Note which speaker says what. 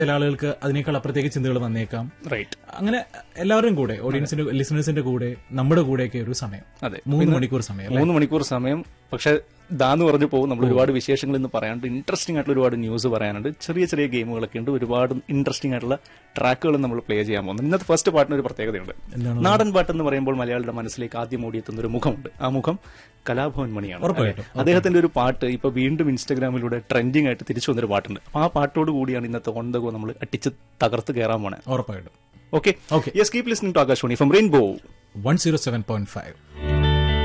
Speaker 1: ചില ആളുകൾക്ക് അതിനേക്കാൾ അപ്പുറത്തേക്ക് ചിന്തകൾ വന്നേക്കാം
Speaker 2: റൈറ്റ്
Speaker 1: അങ്ങനെ എല്ലാവരുടെയും കൂടെ ഓഡിയൻസിന്റെ ലിസണേഴ്സിന്റെ കൂടെ നമ്മുടെ കൂടെയൊക്കെ ഒരു സമയം
Speaker 2: അതെ
Speaker 1: മൂന്ന് മണിക്കൂർ സമയം അല്ലേ?
Speaker 2: മൂന്ന് മണിക്കൂർ സമയം പക്ഷെ ദാന്ന് പറഞ്ഞു പോകും നമ്മൾ ഒരുപാട് വിശേഷങ്ങൾ ഇന്ന് പറയാനുണ്ട് ഇൻട്രസ്റ്റിംഗ് ആയിട്ടുള്ള ഒരുപാട് ന്യൂസ് പറയാനുണ്ട് ചെറിയ ചെറിയ ഗെയിമുകളൊക്കെ ഉണ്ട് ഒരുപാട് ഇൻട്രസ്റ്റിംഗ് ആയിട്ടുള്ള ട്രാക്കുകൾ നമ്മൾ പ്ലേ ചെയ്യാൻ പോകുന്നു ഇന്നത്തെ ഫസ്റ്റ് പാട്ടിന് ഒരു പ്രത്യേകതയുണ്ട്
Speaker 1: എന്താണ്
Speaker 2: നാടൻ പാട്ട് എന്ന് പറയുമ്പോൾ മലയാളിയുടെ മനസ്സിലേക്ക് ആദ്യം ഓടിയെത്തുന്ന ഒരു മുഖമുണ്ട് ആ മുഖം കലാഭവൻ മണിയാണ്
Speaker 1: ഉറപ്പായിട്ടും.
Speaker 2: അല്ലേ? അദ്ദേഹത്തിന്റെ ഒരു പാട്ട് ഇപ്പൊ വീണ്ടും ഇൻസ്റ്റാഗ്രാമിലൂടെ ട്രെൻഡിങ് ആയിട്ട് തിരിച്ചു വന്നൊരു പാട്ടുണ്ട് അപ്പൊ ആ പാട്ടോട് കൂടിയാണ് ഇന്നത്തെ ഓൺ ദ ഗോ നമ്മൾ അടിച്ച് തകർത്ത് കയറാൻ പോണേ
Speaker 1: ഉറപ്പായിട്ടും
Speaker 2: okay
Speaker 1: Okay.
Speaker 2: Yes keep listening to Akashvani from rainbow
Speaker 1: one zero seven point five